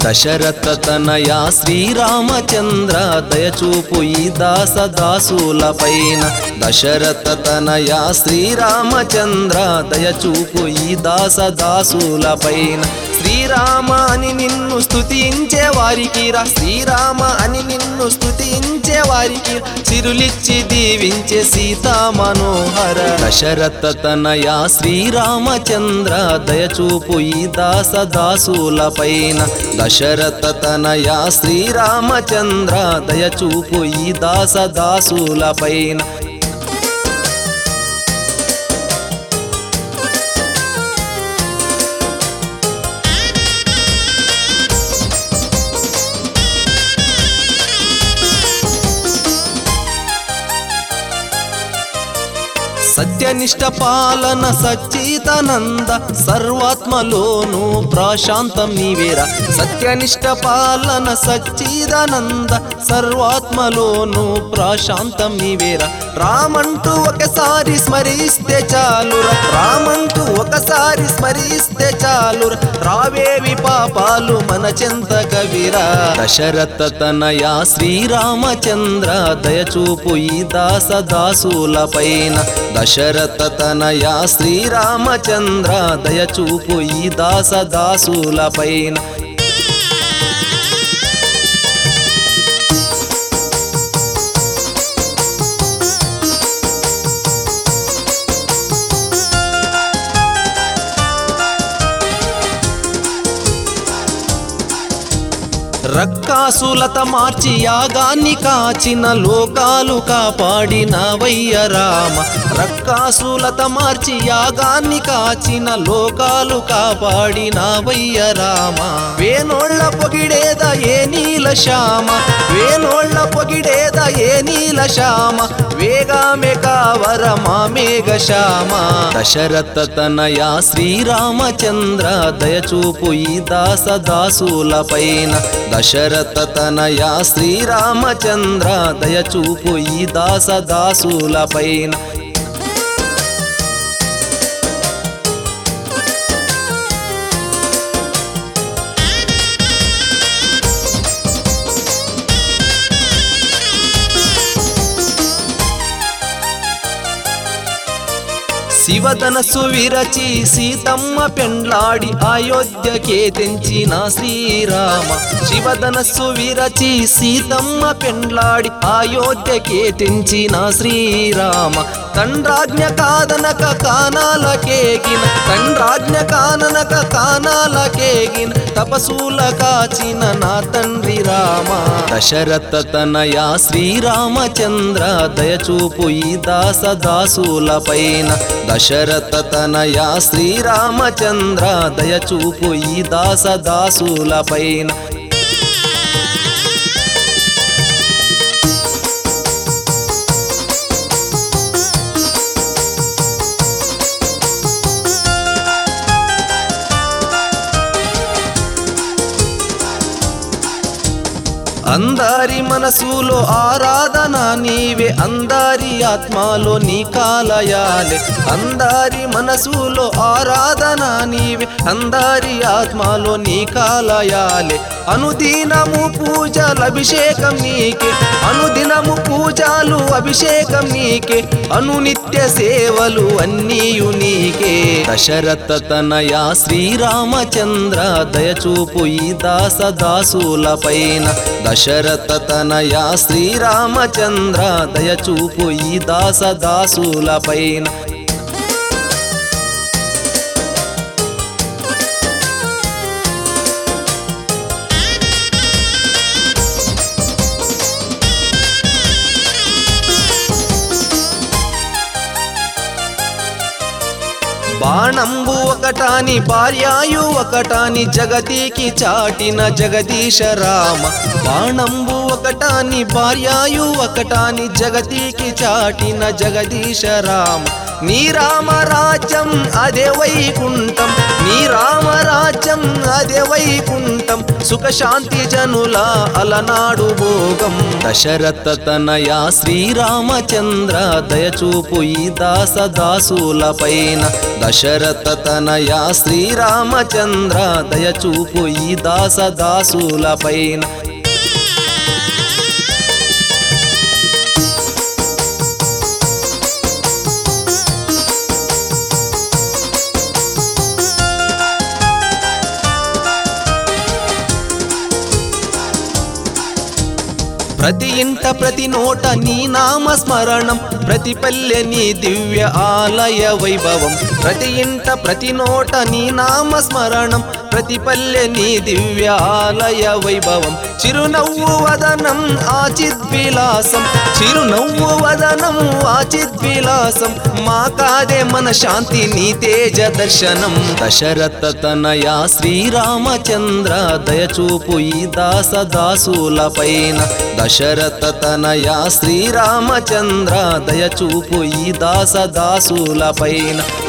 దశరథ తనయ శ్రీరామచంద్ర దయచూపు ఈ దాస దాసుల పైన దశరథ తనయ శ్రీరామచంద్ర దయచూపు ఈ దాస దాసుల పైన శ్రీరామ అని నిన్ను స్తుతించే వారికి రా శ్రీరామ అని నిన్ను స్తుతించే వారికి చిరులిచ్చి దీవించే సీతా మనోహర దశరథ తనయ శ్రీరామచంద్ర దయచూపు ఈ దాస దాసుల పైన దశరథ తనయ శ్రీరామచంద్ర దయచూపు ఈ దాస దాసుల పైన సత్యనిష్ట పాలన సచ్చితానంద సర్వాత్మలోను ప్రశాంతం నీవేరా సత్యనిష్ట పాలన సచ్చిదానంద సర్వాత్మలోను ప్రశాంతం నీవేరా రామంటూ ఒకసారి స్మరిస్తే చాలురా రామంటూ ఒకసారి స్మరిస్తే చాలురా రావేవి పాపాలు మన చెంత కవిరా దశరథ తనయ శ్రీరామచంద్ర దయచూపు ఈ దాస దాసుల పైన దశరథ తనయ శ్రీరామచంద్ర దయచూపు ఈ దాస దాసుల పైన రక్కాసులత మార్చి యాగాన్ని కాచిన లోకాలు కాపాడిన వయ్య రామ రక్కాసులత మార్చి యాగాన్ని కాచిన లోకాలు కాపాడిన వయ్య రామ వేనోళ్ళ పొగిడేద ఏ నీల శ్యామ వేనోళ్ళ పొగిడేద ఏ నీల శ్యామ వేగామె కావర మా మేఘ శ్యామ దశరథ తనయ శ్రీరామచంద్ర దయచూపు ఈ దాస దాసుల పైన దశరథ తనయ శ్రీరామచంద్ర దయచూపు ఈ దాస దాసుల పైన శివధనస్సు విరచి సీతమ్మ పెండ్లాడి అయోధ్యకే తెంచిన శ్రీరామ శివధనస్సు విరచి సీతమ్మ పెండ్లాడి అయోధ్యకే తెంచిన శ్రీరామ తండ్రాజ్ఞ కాదనక కానాలకేగిన తండ్రాజ్ఞ కాననక కానాలకేగిన తపసూల కాచిన నా తండ్రి రామ దశరథ తనయ శ్రీరామచంద్ర దయచూపు ఈ దాస దాసుల పైన దశరథ తనయ శ్రీరామచంద్ర దయచూపు ఈ దాస దాసుల పైన అందరి మనసులో ఆరాధన నీవే అందరి ఆత్మలో నీ కాలయాలే అందరి మనసులో ఆరాధన నీవే అందరి ఆత్మలో నీ కాలయాలే అనుదినము పూజలు అభిషేకం నీకే అనుదినము పూజలు అభిషేకం నీకే అనునిత్య సేవలు అన్నీయు నీకే దశరథ తనయ శ్రీరామచంద్ర దయచూపు ఈ దాస దాసుల పైన దశరథ తనయ శ్రీరామచంద్ర దయచూపు ఈ దాస దాసుల పైన బాణంబు ఒకటాని భార్యాయు ఒకటాని జగతికి చాటిన జగదీశ రామ బాణంబు ఒకటాని భార్యాయు ఒకటాని జగతికి చాటిన జగదీశ రామ నీ రామరాజ్యం అదే వైకుంఠం నీ రామరాజ్యం అదే వైకుంఠం సుఖశాంతి జనుల అలనాడు భోగం దశరథ తనయ శ్రీరామచంద్ర దయచూపు ఈ దాస దాసుల పైన దశరథ తనయ శ్రీరామచంద్ర దయచూపు ఈ దాస దాసుల పైన ప్రతి ఇంట ప్రతి నోట నీ నామ స్మరణం ప్రతి పల్లె నీ దివ్య ఆలయ వైభవం ప్రతి ఇంట ప్రతి నోట నీ నామ స్మరణం ప్రతి పల్లె నీ దివ్య ఆలయ వైభవం చిరునవ్వు వదనం ఆచిద్విలాసం చిరునవ్వు వదనం ఆచిద్విలాసం మా కాదే మన శాంతి నీ తేజ దర్శనం దశరథ తనయ శ్రీరామచంద్ర దయచూపు ఈ దాస దాసుల పైన దశరథ తనయ శ్రీరామచంద్ర దయచూపు ఈ దాస దాసుల పైన